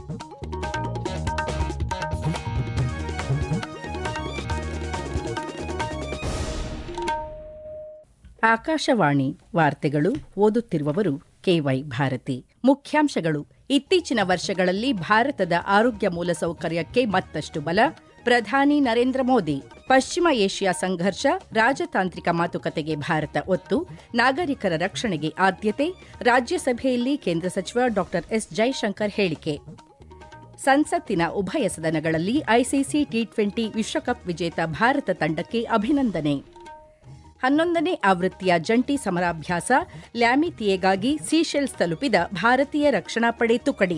ಆಕಾಶವಾಣಿ ವಾರ್ತೆಗಳು ಓದುತ್ತಿರುವವರು ಕೆವೈ ಭಾರತಿ ಮುಖ್ಯಾಂಶಗಳು ಇತ್ತೀಚಿನ ವರ್ಷಗಳಲ್ಲಿ ಭಾರತದ ಆರೋಗ್ಯ ಮೂಲಸೌಕರ್ಯಕ್ಕೆ ಮತ್ತಷ್ಟು ಬಲ ಪ್ರಧಾನಿ ನರೇಂದ್ರ ಮೋದಿ ಪಶ್ಚಿಮ ಏಷ್ಯಾ ಸಂಘರ್ಷ ರಾಜತಾಂತ್ರಿಕ ಮಾತುಕತೆಗೆ ಭಾರತ ಒತ್ತು ನಾಗರಿಕರ ರಕ್ಷಣೆಗೆ ಆದ್ಯತೆ ರಾಜ್ಯಸಭೆಯಲ್ಲಿ ಕೇಂದ್ರ ಸಚಿವ ಡಾ ಎಸ್ ಜೈಶಂಕರ್ ಹೇಳಿಕೆ ಸಂಸತ್ತಿನ ಉಭಯ ಸದನಗಳಲ್ಲಿ ಐಸಿಸಿ ಟಿ ಟ್ವೆಂಟಿ ವಿಶ್ವಕಪ್ ವಿಜೇತ ಭಾರತ ತಂಡಕ್ಕೆ ಅಭಿನಂದನೆ ಹನ್ನೊಂದನೇ ಆವೃತ್ತಿಯ ಜಂಟಿ ಸಮರಾಭ್ಯಾಸ ಲ್ಯಾಮಿತಿಯೆಗಾಗಿ ಸೀಶೆಲ್ಸ್ ತಲುಪಿದ ಭಾರತೀಯ ರಕ್ಷಣಾ ಪಡೆ ತುಕಡಿ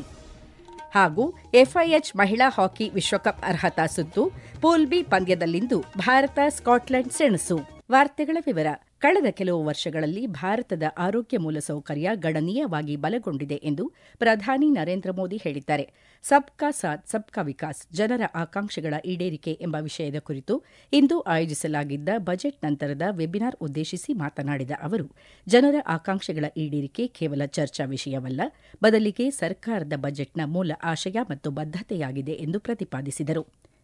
ಹಾಗೂ ಎಫ್ಐಎಚ್ ಮಹಿಳಾ ಹಾಕಿ ವಿಶ್ವಕಪ್ ಅರ್ಹತಾ ಸುತ್ತು ಪೂಲ್ ಬಿ ಪಂದ್ಯದಲ್ಲಿಂದು ಭಾರತ ಸ್ಕಾಟ್ಲೆಂಡ್ ಸೆಣಸು ವಾರ್ತೆಗಳ ವಿವರ ಕಳೆದ ಕೆಲವು ವರ್ಷಗಳಲ್ಲಿ ಭಾರತದ ಆರೋಗ್ಯ ಮೂಲಸೌಕರ್ಯ ಗಣನೀಯವಾಗಿ ಬಲಗೊಂಡಿದೆ ಎಂದು ಪ್ರಧಾನಿ ನರೇಂದ್ರ ಮೋದಿ ಹೇಳಿದ್ದಾರೆ ಸಬ್ಕಾ ಸಾಥ್ ಸಬ್ಕಾ ವಿಕಾಸ್ ಜನರ ಆಕಾಂಕ್ಷೆಗಳ ಈಡೇರಿಕೆ ಎಂಬ ವಿಷಯದ ಕುರಿತು ಇಂದು ಆಯೋಜಿಸಲಾಗಿದ್ದ ಬಜೆಟ್ ನಂತರದ ವೆಬಿನಾರ್ ಉದ್ದೇಶಿಸಿ ಮಾತನಾಡಿದ ಅವರು ಜನರ ಆಕಾಂಕ್ಷೆಗಳ ಈಡೇರಿಕೆ ಕೇವಲ ಚರ್ಚಾ ವಿಷಯವಲ್ಲ ಬದಲಿಗೆ ಸರ್ಕಾರದ ಬಜೆಟ್ನ ಮೂಲ ಆಶಯ ಮತ್ತು ಬದ್ಧತೆಯಾಗಿದೆ ಎಂದು ಪ್ರತಿಪಾದಿಸಿದರು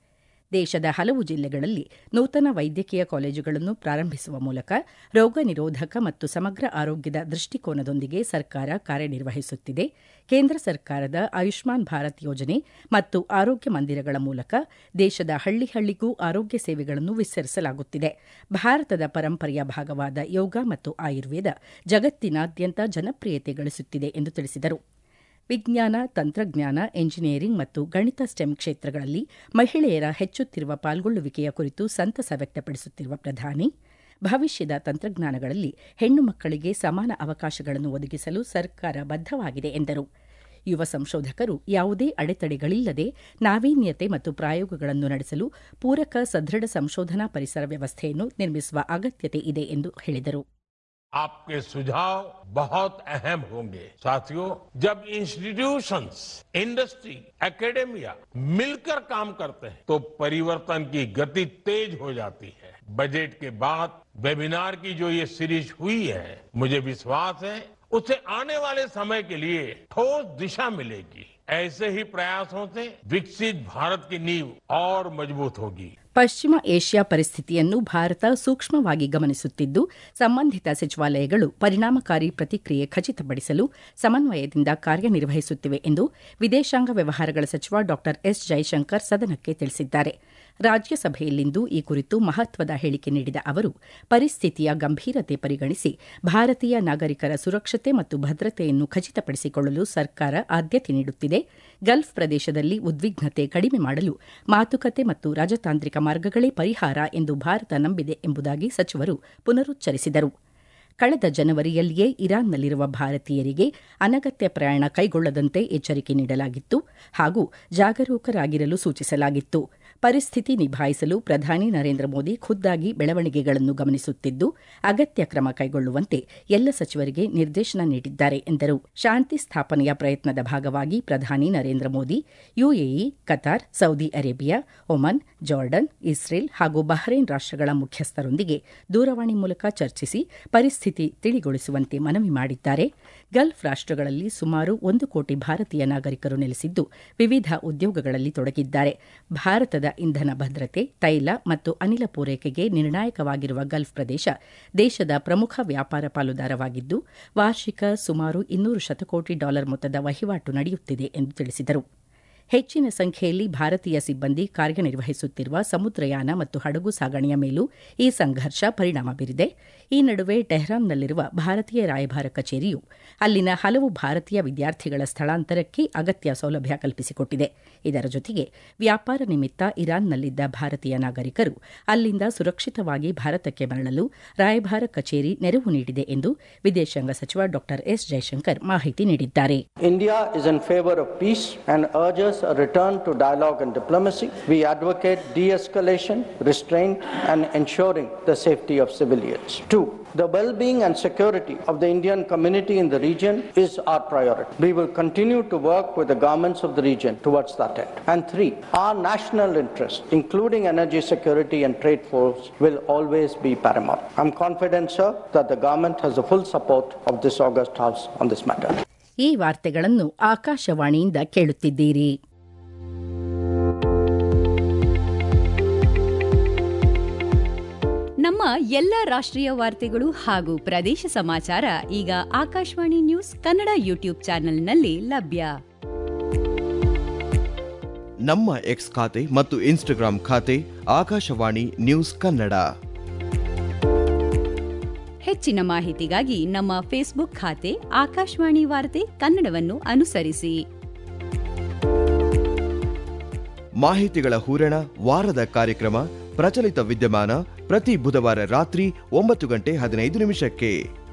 ದೇಶದ ಹಲವು ಜಿಲ್ಲೆಗಳಲ್ಲಿ ನೂತನ ವೈದ್ಯಕೀಯ ಕಾಲೇಜುಗಳನ್ನು ಪ್ರಾರಂಭಿಸುವ ಮೂಲಕ ರೋಗ ನಿರೋಧಕ ಮತ್ತು ಸಮಗ್ರ ಆರೋಗ್ಯದ ದೃಷ್ಟಿಕೋನದೊಂದಿಗೆ ಸರ್ಕಾರ ಕಾರ್ಯನಿರ್ವಹಿಸುತ್ತಿದೆ ಕೇಂದ್ರ ಸರ್ಕಾರದ ಆಯುಷ್ಮಾನ್ ಭಾರತ್ ಯೋಜನೆ ಮತ್ತು ಆರೋಗ್ಯ ಮಂದಿರಗಳ ಮೂಲಕ ದೇಶದ ಹಳ್ಳಿ ಹಳ್ಳಿಗೂ ಆರೋಗ್ಯ ಸೇವೆಗಳನ್ನು ವಿಸ್ತರಿಸಲಾಗುತ್ತಿದೆ ಭಾರತದ ಪರಂಪರೆಯ ಭಾಗವಾದ ಯೋಗ ಮತ್ತು ಆಯುರ್ವೇದ ಜಗತ್ತಿನಾದ್ಯಂತ ಜನಪ್ರಿಯತೆ ಗಳಿಸುತ್ತಿದೆ ಎಂದು ತಿಳಿಸಿದರು ವಿಜ್ಞಾನ ತಂತ್ರಜ್ಞಾನ ಎಂಜಿನಿಯರಿಂಗ್ ಮತ್ತು ಗಣಿತ ಸ್ಟೆಮ್ ಕ್ಷೇತ್ರಗಳಲ್ಲಿ ಮಹಿಳೆಯರ ಹೆಚ್ಚುತ್ತಿರುವ ಪಾಲ್ಗೊಳ್ಳುವಿಕೆಯ ಕುರಿತು ಸಂತಸ ವ್ಯಕ್ತಪಡಿಸುತ್ತಿರುವ ಪ್ರಧಾನಿ ಭವಿಷ್ಯದ ತಂತ್ರಜ್ಞಾನಗಳಲ್ಲಿ ಹೆಣ್ಣು ಮಕ್ಕಳಿಗೆ ಸಮಾನ ಅವಕಾಶಗಳನ್ನು ಒದಗಿಸಲು ಸರ್ಕಾರ ಬದ್ಧವಾಗಿದೆ ಎಂದರು ಯುವ ಸಂಶೋಧಕರು ಯಾವುದೇ ಅಡೆತಡೆಗಳಿಲ್ಲದೆ ನಾವೀನ್ಯತೆ ಮತ್ತು ಪ್ರಯೋಗಗಳನ್ನು ನಡೆಸಲು ಪೂರಕ ಸದೃಢ ಸಂಶೋಧನಾ ಪರಿಸರ ವ್ಯವಸ್ಥೆಯನ್ನು ನಿರ್ಮಿಸುವ ಅಗತ್ಯತೆ ಇದೆ ಎಂದು ಹೇಳಿದರು आपके सुझाव बहुत अहम होंगे साथियों जब इंस्टीट्यूशंस इंडस्ट्री एकेडेमिया मिलकर काम करते हैं तो परिवर्तन की गति तेज हो जाती है बजट के बाद वेबिनार की जो ये सीरीज हुई है मुझे विश्वास है उससे आने वाले समय के लिए ठोस दिशा मिलेगी ऐसे ही प्रयासों से विकसित भारत की नींव और मजबूत होगी ಪಶ್ಚಿಮ ಏಷ್ಯಾ ಪರಿಸ್ಥಿತಿಯನ್ನು ಭಾರತ ಸೂಕ್ಷ್ಮವಾಗಿ ಗಮನಿಸುತ್ತಿದ್ದು ಸಂಬಂಧಿತ ಸಚಿವಾಲಯಗಳು ಪರಿಣಾಮಕಾರಿ ಪ್ರತಿಕ್ರಿಯೆ ಖಚಿತಪಡಿಸಲು ಸಮನ್ವಯದಿಂದ ಕಾರ್ಯನಿರ್ವಹಿಸುತ್ತಿವೆ ಎಂದು ವಿದೇಶಾಂಗ ವ್ಯವಹಾರಗಳ ಸಚಿವ ಡಾ ಎಸ್ ಜೈಶಂಕರ್ ಸದನಕ್ಕೆ ತಿಳಿಸಿದ್ದಾರೆ ರಾಜ್ಯಸಭೆಯಲ್ಲಿಂದು ಈ ಕುರಿತು ಮಹತ್ವದ ಹೇಳಿಕೆ ನೀಡಿದ ಅವರು ಪರಿಸ್ಥಿತಿಯ ಗಂಭೀರತೆ ಪರಿಗಣಿಸಿ ಭಾರತೀಯ ನಾಗರಿಕರ ಸುರಕ್ಷತೆ ಮತ್ತು ಭದ್ರತೆಯನ್ನು ಖಚಿತಪಡಿಸಿಕೊಳ್ಳಲು ಸರ್ಕಾರ ಆದ್ಯತೆ ನೀಡುತ್ತಿದೆ ಗಲ್ಫ್ ಪ್ರದೇಶದಲ್ಲಿ ಉದ್ವಿಗ್ನತೆ ಕಡಿಮೆ ಮಾಡಲು ಮಾತುಕತೆ ಮತ್ತು ರಾಜತಾಂತ್ರಿಕ ಮಾರ್ಗಗಳೇ ಪರಿಹಾರ ಎಂದು ಭಾರತ ನಂಬಿದೆ ಎಂಬುದಾಗಿ ಸಚಿವರು ಪುನರುಚ್ಚರಿಸಿದರು ಕಳೆದ ಜನವರಿಯಲ್ಲಿಯೇ ಇರಾನ್ನಲ್ಲಿರುವ ಭಾರತೀಯರಿಗೆ ಅನಗತ್ಯ ಪ್ರಯಾಣ ಕೈಗೊಳ್ಳದಂತೆ ಎಚ್ಚರಿಕೆ ನೀಡಲಾಗಿತ್ತು ಹಾಗೂ ಜಾಗರೂಕರಾಗಿರಲು ಸೂಚಿಸಲಾಗಿತ್ತು ಪರಿಸ್ಥಿತಿ ನಿಭಾಯಿಸಲು ಪ್ರಧಾನಿ ನರೇಂದ್ರ ಮೋದಿ ಖುದ್ದಾಗಿ ಬೆಳವಣಿಗೆಗಳನ್ನು ಗಮನಿಸುತ್ತಿದ್ದು ಅಗತ್ಯ ಕ್ರಮ ಕೈಗೊಳ್ಳುವಂತೆ ಎಲ್ಲ ಸಚಿವರಿಗೆ ನಿರ್ದೇಶನ ನೀಡಿದ್ದಾರೆ ಎಂದರು ಶಾಂತಿ ಸ್ಥಾಪನೆಯ ಪ್ರಯತ್ನದ ಭಾಗವಾಗಿ ಪ್ರಧಾನಿ Narendra Modi UAE Qatar Saudi Arabia Oman Jordan Israel ಹಾಗೂ ಬಹ್ರೇನ್ ರಾಷ್ಟಗಳ ಮುಖ್ಯಸ್ಥರೊಂದಿಗೆ ದೂರವಾಣಿ ಮೂಲಕ ಚರ್ಚಿಸಿ ಪರಿಸ್ಥಿತಿ ತಿಳಿಗೊಳಿಸುವಂತೆ ಮನವಿ ಮಾಡಿದ್ದಾರೆ ಗಲ್ಫ್ ರಾಷ್ಟಗಳಲ್ಲಿ ಸುಮಾರು ಒಂದು ಕೋಟಿ ಭಾರತೀಯ ನಾಗರಿಕರು ನೆಲೆಸಿದ್ದು ವಿವಿಧ ಉದ್ಯೋಗಗಳಲ್ಲಿ ತೊಡಗಿದ್ದಾರೆ ಭಾರತದ ಇಂಧನ ಭದ್ರತೆ ತೈಲ ಮತ್ತು ಅನಿಲ ಪೂರೈಕೆಗೆ ನಿರ್ಣಾಯಕವಾಗಿರುವ ಗಲ್ಫ್ ಪ್ರದೇಶ ದೇಶದ ಪ್ರಮುಖ ವ್ಯಾಪಾರ ಪಾಲುದಾರವಾಗಿದ್ದು ವಾರ್ಷಿಕ ಸುಮಾರು ಇನ್ನೂರು ಶತಕೋಟಿ ಡಾಲರ್ ಮೊತ್ತದ ವಹಿವಾಟು ನಡೆಯುತ್ತಿದೆ ಎಂದು ತಿಳಿಸಿದರು ಹೆಚ್ಚಿನ ಸಂಖ್ಯೆಯಲ್ಲಿ ಭಾರತೀಯ ಸಿಬ್ಬಂದಿ ಕಾರ್ಯನಿರ್ವಹಿಸುತ್ತಿರುವ ಸಮುದ್ರಯಾನ ಮತ್ತು ಹಡಗು ಸಾಗಣೆಯ ಮೇಲೂ ಈ ಸಂಘರ್ಷ ಪರಿಣಾಮ ಬೀರಿದೆ ಈ ನಡುವೆ ಟೆಹ್ರಾನ್ನಲ್ಲಿರುವ ಭಾರತೀಯ ರಾಯಭಾರ ಕಚೇರಿಯು ಅಲ್ಲಿನ ಹಲವು ಭಾರತೀಯ ವಿದ್ಯಾರ್ಥಿಗಳ ಸ್ಥಳಾಂತರಕ್ಕೆ ಅಗತ್ಯ ಸೌಲಭ್ಯ ಕಲ್ಪಿಸಿಕೊಟ್ಟಿದೆ ಇದರ ಜೊತೆಗೆ ವ್ಯಾಪಾರ ನಿಮಿತ್ತ ಇರಾನ್ನಲ್ಲಿದ್ದ ಭಾರತೀಯ ನಾಗರಿಕರು ಅಲ್ಲಿಂದ ಸುರಕ್ಷಿತವಾಗಿ ಭಾರತಕ್ಕೆ ಮರಳಲು ರಾಯಭಾರ ಕಚೇರಿ ನೆರವು ನೀಡಿದೆ ಎಂದು ವಿದೇಶಾಂಗ ಸಚಿವ ಡಾ ಎಸ್ ಜೈಶಂಕರ್ ಮಾಹಿತಿ ನೀಡಿದ್ದಾರೆ India is in favor of peace and urges a return to dialogue and diplomacy. We advocate de escalation, restraint, and ensuring the safety of civilians. Two, the well being and security of the Indian community in the region is our priority. We will continue to work with the governments of the region towards that end. And three, our national interest, including energy security and trade flows, will always be paramount. I'm confident, sir, that the government has the full support of this August House on this matter. ಈ ವಾರ್ತೆಗಳನ್ನು ಆಕಾಶವಾಣಿಯಿಂದ ಕೇಳುತ್ತಿದ್ದೀರಿ ನಮ್ಮ ಎಲ್ಲ ರಾಷ್ಟ್ರೀಯ ವಾರ್ತೆಗಳು ಹಾಗೂ ಪ್ರದೇಶ ಸಮಾಚಾರ ಈಗ ಆಕಾಶವಾಣಿ ನ್ಯೂಸ್ ಕನ್ನಡ ಯೂಟ್ಯೂಬ್ ಚಾನೆಲ್ನಲ್ಲಿ ಲಭ್ಯ ನಮ್ಮ ಎಕ್ಸ್ ಖಾತೆ ಮತ್ತು ಇನ್ಸ್ಟಾಗ್ರಾಂ ಖಾತೆ ಆಕಾಶವಾಣಿ ನ್ಯೂಸ್ ಕನ್ನಡ ಹೆಚ್ಚಿನ ಮಾಹಿತಿಗಾಗಿ ನಮ್ಮ ಫೇಸ್ಬುಕ್ ಖಾತೆ ಆಕಾಶವಾಣಿ ವಾರ್ತೆ ಕನ್ನಡವನ್ನು ಅನುಸರಿಸಿ ಮಾಹಿತಿಗಳ ಹೂರಣ ವಾರದ ಕಾರ್ಯಕ್ರಮ ಪ್ರಚಲಿತ ವಿದ್ಯಮಾನ ಪ್ರತಿ ಬುಧವಾರ ರಾತ್ರಿ ಒಂಬತ್ತು ಗಂಟೆ ಹದಿನೈದು ನಿಮಿಷಕ್ಕೆ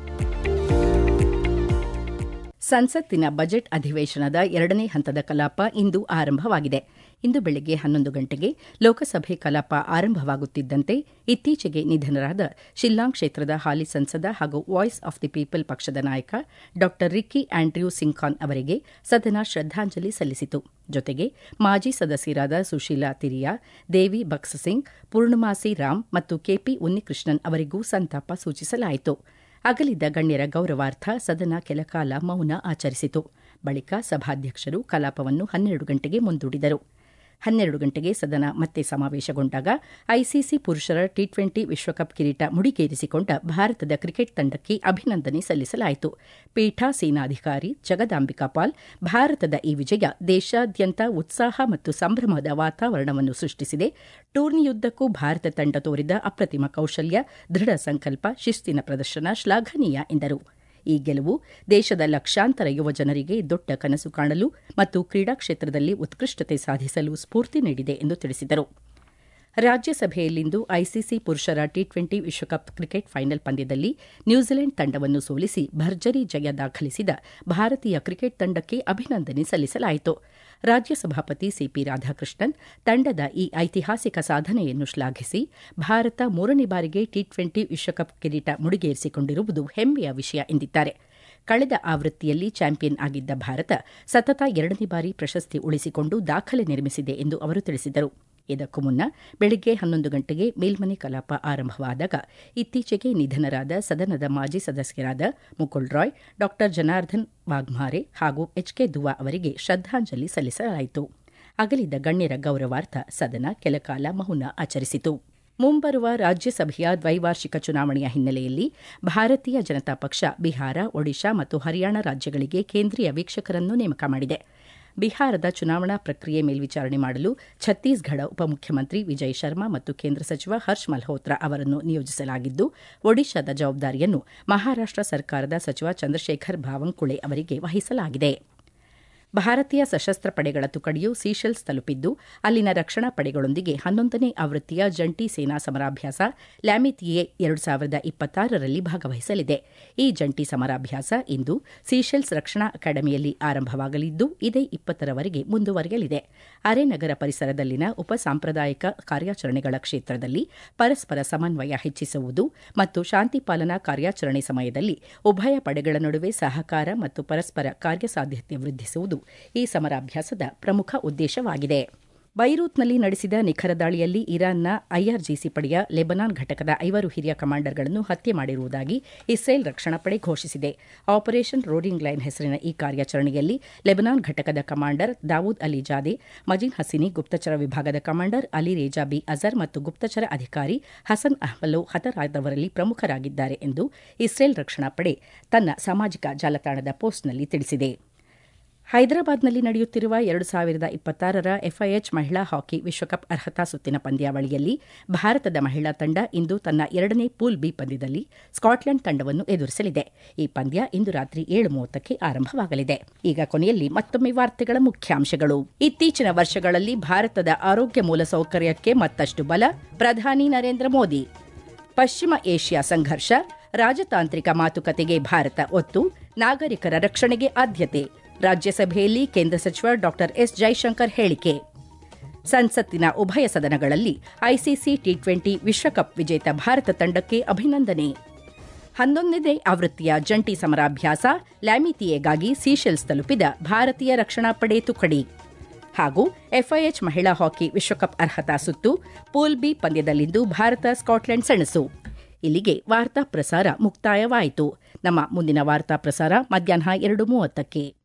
ಸಂಸತ್ತಿನ ಬಜೆಟ್ ಅಧಿವೇಶನದ ಎರಡನೇ ಹಂತದ ಕಲಾಪ ಇಂದು ಆರಂಭವಾಗಿದೆ ಇಂದು ಬೆಳಗ್ಗೆ ಹನ್ನೊಂದು ಗಂಟೆಗೆ ಲೋಕಸಭೆ ಕಲಾಪ ಆರಂಭವಾಗುತ್ತಿದ್ದಂತೆ ಇತ್ತೀಚೆಗೆ ನಿಧನರಾದ ಶಿಲ್ಲಾಂಗ್ ಕ್ಷೇತ್ರದ ಹಾಲಿ ಸಂಸದ ಹಾಗೂ ವಾಯ್ಸ್ ಆಫ್ ದಿ ಪೀಪಲ್ ಪಕ್ಷದ ನಾಯಕ ಡಾ ರಿಕ್ಕಿ ಆಂಡ್ರ್ಯೂ ಸಿಂಗ್ಖಾನ್ ಅವರಿಗೆ ಸದನ ಶ್ರದ್ದಾಂಜಲಿ ಸಲ್ಲಿಸಿತು ಜೊತೆಗೆ ಮಾಜಿ ಸದಸ್ಯರಾದ ಸುಶೀಲಾ ತಿರಿಯಾ ದೇವಿ ಬಕ್ಸ್ ಸಿಂಗ್ ಪೂರ್ಣಮಾಸಿ ರಾಮ್ ಮತ್ತು ಕೆಪಿ ಉನ್ನಿಕೃಷ್ಣನ್ ಅವರಿಗೂ ಸಂತಾಪ ಸೂಚಿಸಲಾಯಿತು ಅಗಲಿದ ಗಣ್ಯರ ಗೌರವಾರ್ಥ ಸದನ ಕೆಲಕಾಲ ಮೌನ ಆಚರಿಸಿತು ಬಳಿಕ ಸಭಾಧ್ಯಕ್ಷರು ಕಲಾಪವನ್ನು ಹನ್ನೆರಡು ಗಂಟೆಗೆ ಮುಂದೂಡಿದರು ಹನ್ನೆರಡು ಗಂಟೆಗೆ ಸದನ ಮತ್ತೆ ಸಮಾವೇಶಗೊಂಡಾಗ ಐಸಿಸಿ ಪುರುಷರ ಟಿ ಟ್ವೆಂಟಿ ವಿಶ್ವಕಪ್ ಕಿರೀಟ ಮುಡಿಗೇರಿಸಿಕೊಂಡ ಭಾರತದ ಕ್ರಿಕೆಟ್ ತಂಡಕ್ಕೆ ಅಭಿನಂದನೆ ಸಲ್ಲಿಸಲಾಯಿತು ಪೀಠಾಸೀನಾಧಿಕಾರಿ ಜಗದಾಂಬಿಕಾ ಪಾಲ್ ಭಾರತದ ಈ ವಿಜಯ ದೇಶಾದ್ಯಂತ ಉತ್ಸಾಹ ಮತ್ತು ಸಂಭ್ರಮದ ವಾತಾವರಣವನ್ನು ಸೃಷ್ಟಿಸಿದೆ ಟೂರ್ನಿಯುದ್ದಕ್ಕೂ ಭಾರತ ತಂಡ ತೋರಿದ ಅಪ್ರತಿಮ ಕೌಶಲ್ಯ ದೃಢ ಸಂಕಲ್ಪ ಶಿಸ್ತಿನ ಪ್ರದರ್ಶನ ಶ್ಲಾಘನೀಯ ಎಂದರು ಈ ಗೆಲುವು ದೇಶದ ಲಕ್ಷಾಂತರ ಯುವ ಜನರಿಗೆ ದೊಡ್ಡ ಕನಸು ಕಾಣಲು ಮತ್ತು ಕ್ರೀಡಾ ಕ್ಷೇತ್ರದಲ್ಲಿ ಉತ್ಕೃಷ್ಟತೆ ಸಾಧಿಸಲು ಸ್ಫೂರ್ತಿ ನೀಡಿದೆ ಎಂದು ತಿಳಿಸಿದರು ರಾಜ್ಯಸಭೆಯಲ್ಲಿಂದು ಐಸಿಸಿ ಪುರುಷರ ಟಿ ಟ್ವೆಂಟಿ ವಿಶ್ವಕಪ್ ಕ್ರಿಕೆಟ್ ಫೈನಲ್ ಪಂದ್ಯದಲ್ಲಿ ನ್ಯೂಜಿಲೆಂಡ್ ತಂಡವನ್ನು ಸೋಲಿಸಿ ಭರ್ಜರಿ ಜಯ ದಾಖಲಿಸಿದ ಭಾರತೀಯ ಕ್ರಿಕೆಟ್ ತಂಡಕ್ಕೆ ಅಭಿನಂದನೆ ಸಲ್ಲಿಸಲಾಯಿತು ರಾಜ್ಯಸಭಾಪತಿ ಸಿಪಿ ರಾಧಾಕೃಷ್ಣನ್ ತಂಡದ ಈ ಐತಿಹಾಸಿಕ ಸಾಧನೆಯನ್ನು ಶ್ಲಾಘಿಸಿ ಭಾರತ ಮೂರನೇ ಬಾರಿಗೆ ಟಿ ಟ್ವೆಂಟಿ ವಿಶ್ವಕಪ್ ಕಿರೀಟ ಮುಡಿಗೇರಿಸಿಕೊಂಡಿರುವುದು ಹೆಮ್ಮೆಯ ವಿಷಯ ಎಂದಿದ್ದಾರೆ ಕಳೆದ ಆವೃತ್ತಿಯಲ್ಲಿ ಚಾಂಪಿಯನ್ ಆಗಿದ್ದ ಭಾರತ ಸತತ ಎರಡನೇ ಬಾರಿ ಪ್ರಶಸ್ತಿ ಉಳಿಸಿಕೊಂಡು ದಾಖಲೆ ನಿರ್ಮಿಸಿದೆ ಎಂದು ಅವರು ತಿಳಿಸಿದರು ಇದಕ್ಕೂ ಮುನ್ನ ಬೆಳಗ್ಗೆ ಹನ್ನೊಂದು ಗಂಟೆಗೆ ಮೇಲ್ಮನೆ ಕಲಾಪ ಆರಂಭವಾದಾಗ ಇತ್ತೀಚೆಗೆ ನಿಧನರಾದ ಸದನದ ಮಾಜಿ ಸದಸ್ಯರಾದ ಮುಕುಲ್ ರಾಯ್ ಡಾ ಜನಾರ್ದನ್ ವಾಘ್ಮಾರೆ ಹಾಗೂ ಎಚ್ಕೆ ದುವಾ ಅವರಿಗೆ ಶ್ರದ್ದಾಂಜಲಿ ಸಲ್ಲಿಸಲಾಯಿತು ಅಗಲಿದ ಗಣ್ಯರ ಗೌರವಾರ್ಥ ಸದನ ಕೆಲಕಾಲ ಮೌನ ಆಚರಿಸಿತು ಮುಂಬರುವ ರಾಜ್ಯಸಭೆಯ ದ್ವೈವಾರ್ಷಿಕ ಚುನಾವಣೆಯ ಹಿನ್ನೆಲೆಯಲ್ಲಿ ಭಾರತೀಯ ಜನತಾ ಪಕ್ಷ ಬಿಹಾರ ಒಡಿಶಾ ಮತ್ತು ಹರಿಯಾಣ ರಾಜ್ಯಗಳಿಗೆ ಕೇಂದ್ರೀಯ ವೀಕ್ಷಕರನ್ನು ನೇಮಕ ಮಾಡಿದೆ ಬಿಹಾರದ ಚುನಾವಣಾ ಪ್ರಕ್ರಿಯೆ ಮೇಲ್ವಿಚಾರಣೆ ಮಾಡಲು ಛತ್ತೀಸ್ಗಢ ಉಪಮುಖ್ಯಮಂತ್ರಿ ವಿಜಯ್ ಶರ್ಮಾ ಮತ್ತು ಕೇಂದ್ರ ಸಚಿವ ಹರ್ಷ್ ಮಲ್ಹೋತ್ರಾ ಅವರನ್ನು ನಿಯೋಜಿಸಲಾಗಿದ್ದು ಒಡಿಶಾದ ಜವಾಬ್ದಾರಿಯನ್ನು ಮಹಾರಾಷ್ಟ ಸರ್ಕಾರದ ಸಚಿವ ಚಂದ್ರಶೇಖರ್ ಬಾವನ್ಕುಳೆ ಅವರಿಗೆ ವಹಿಸಲಾಗಿದೆ ಭಾರತೀಯ ಸಶಸ್ತ್ರ ಪಡೆಗಳ ತುಕಡಿಯು ಸೀಶೆಲ್ಸ್ ತಲುಪಿದ್ದು ಅಲ್ಲಿನ ರಕ್ಷಣಾ ಪಡೆಗಳೊಂದಿಗೆ ಹನ್ನೊಂದನೇ ಆವೃತ್ತಿಯ ಜಂಟಿ ಸೇನಾ ಸಮರಾಭ್ಯಾಸ ಲ್ಯಾಮಿತಿಯೆ ಎರಡು ಸಾವಿರದ ಇಪ್ಪತ್ತಾರರಲ್ಲಿ ಭಾಗವಹಿಸಲಿದೆ ಈ ಜಂಟಿ ಸಮರಾಭ್ಯಾಸ ಇಂದು ಸೀಶೆಲ್ಸ್ ರಕ್ಷಣಾ ಅಕಾಡೆಮಿಯಲ್ಲಿ ಆರಂಭವಾಗಲಿದ್ದು ಇದೇ ಇಪ್ಪತ್ತರವರೆಗೆ ಮುಂದುವರೆಯಲಿದೆ ಅರೆನಗರ ಪರಿಸರದಲ್ಲಿನ ಉಪ ಸಾಂಪ್ರದಾಯಿಕ ಕಾರ್ಯಾಚರಣೆಗಳ ಕ್ಷೇತ್ರದಲ್ಲಿ ಪರಸ್ಪರ ಸಮನ್ವಯ ಹೆಚ್ಚಿಸುವುದು ಮತ್ತು ಶಾಂತಿ ಪಾಲನಾ ಕಾರ್ಯಾಚರಣೆ ಸಮಯದಲ್ಲಿ ಉಭಯ ಪಡೆಗಳ ನಡುವೆ ಸಹಕಾರ ಮತ್ತು ಪರಸ್ಪರ ಕಾರ್ಯಸಾಧ್ಯತೆ ವೃದ್ಧಿಸುವುದು ಈ ಸಮರಾಭ್ಯಾಸದ ಪ್ರಮುಖ ಉದ್ದೇಶವಾಗಿದೆ ಬೈರೂತ್ನಲ್ಲಿ ನಡೆಸಿದ ನಿಖರ ದಾಳಿಯಲ್ಲಿ ಇರಾನ್ನ ಐಆರ್ಜಿಸಿ ಪಡೆಯ ಲೆಬನಾನ್ ಘಟಕದ ಐವರು ಹಿರಿಯ ಕಮಾಂಡರ್ಗಳನ್ನು ಹತ್ಯೆ ಮಾಡಿರುವುದಾಗಿ ಇಸ್ರೇಲ್ ರಕ್ಷಣಾ ಪಡೆ ಘೋಷಿಸಿದೆ ಆಪರೇಷನ್ ರೋಡಿಂಗ್ ಲೈನ್ ಹೆಸರಿನ ಈ ಕಾರ್ಯಾಚರಣೆಯಲ್ಲಿ ಲೆಬನಾನ್ ಘಟಕದ commander Dawood Ali Zadeh Mazin Hasini ಗುಪ್ತಚರ ವಿಭಾಗದ commander Ali Reza B Azar ಮತ್ತು ಗುಪ್ತಚರ ಅಧಿಕಾರಿ ಹಸನ್ ಅಹ್ಮಲೋ ಹತರಾದವರಲ್ಲಿ ಪ್ರಮುಖರಾಗಿದ್ದಾರೆ ಎಂದು ಇಸ್ರೇಲ್ ರಕ್ಷಣಾ ಪಡೆ ತನ್ನ ಸಾಮಾಜಿಕ ಜಾಲತಾಣದ ಪೋಸ್ಟ್ನಲ್ಲಿ ತಿಳಿಸಿದೆ ಹೈದರಾಬಾದ್ನಲ್ಲಿ ನಡೆಯುತ್ತಿರುವ ಎರಡು ಸಾವಿರದ ಇಪ್ಪತ್ತಾರರ ಎಫ್ಐಎಚ್ ಮಹಿಳಾ ಹಾಕಿ ವಿಶ್ವಕಪ್ ಅರ್ಹತಾ ಸುತ್ತಿನ ಪಂದ್ಯಾವಳಿಯಲ್ಲಿ ಭಾರತದ ಮಹಿಳಾ ತಂಡ ಇಂದು ತನ್ನ ಎರಡನೇ ಪೂಲ್ ಬಿ ಪಂದ್ಯದಲ್ಲಿ ಸ್ಕಾಟ್ಲೆಂಡ್ ತಂಡವನ್ನು ಎದುರಿಸಲಿದೆ ಈ ಪಂದ್ಯ ಇಂದು ರಾತ್ರಿ ಏಳು ಮೂವತ್ತಕ್ಕೆ ಆರಂಭವಾಗಲಿದೆ ಈಗ ಕೊನೆಯಲ್ಲಿ ಮತ್ತೊಮ್ಮೆ ವಾರ್ತೆಗಳ ಮುಖ್ಯಾಂಶಗಳು ಇತ್ತೀಚಿನ ವರ್ಷಗಳಲ್ಲಿ ಭಾರತದ ಆರೋಗ್ಯ ಮೂಲಸೌಕರ್ಯಕ್ಕೆ ಮತ್ತಷ್ಟು ಬಲ ಪ್ರಧಾನಿ ನರೇಂದ್ರ ಮೋದಿ ಪಶ್ಚಿಮ ಏಷ್ಯಾ ಸಂಘರ್ಷ ರಾಜತಾಂತ್ರಿಕ ಮಾತುಕತೆಗೆ ಭಾರತ ಒತ್ತು ನಾಗರಿಕರ ರಕ್ಷಣೆಗೆ ಆದ್ಯತೆ ರಾಜ್ಯಸಭೆಯಲ್ಲಿ ಕೇಂದ್ರ ಸಚಿವ ಡಾ ಎಸ್ ಜೈಶಂಕರ್ ಹೇಳಿಕೆ ಸಂಸತ್ತಿನ ಉಭಯ ಸದನಗಳಲ್ಲಿ ಐಸಿಸಿ ಟಿ ಟ್ವೆಂಟಿ ವಿಶ್ವಕಪ್ ವಿಜೇತ ಭಾರತ ತಂಡಕ್ಕೆ ಅಭಿನಂದನೆ ಹನ್ನೊಂದನೇ ಆವೃತ್ತಿಯ ಜಂಟಿ ಸಮರಾಭ್ಯಾಸ ಲ್ಯಾಮಿತಿಯೆಗಾಗಿ ಸೀಶೆಲ್ಸ್ ತಲುಪಿದ ಭಾರತೀಯ ರಕ್ಷಣಾ ಪಡೆ ತುಕಡಿ ಹಾಗೂ ಎಫ್ಐಎಚ್ ಮಹಿಳಾ ಹಾಕಿ ವಿಶ್ವಕಪ್ ಅರ್ಹತಾ ಸುತ್ತು ಪೂಲ್ ಬಿ ಪಂದ್ಯದಲ್ಲಿಂದು ಭಾರತ ಸ್ಕಾಟ್ಲೆಂಡ್ ಸೆಣಸು ಇಲ್ಲಿಗೆ ವಾರ್ತಾ ಪ್ರಸಾರ ಮುಕ್ತಾಯವಾಯಿತು ನಮ್ಮ ಮುಂದಿನ ವಾರ್ತಾ ಪ್ರಸಾರ ಮಧ್ಯಾಹ್ನ ಎರಡು ಮೂವತ್ತಕ್ಕೆ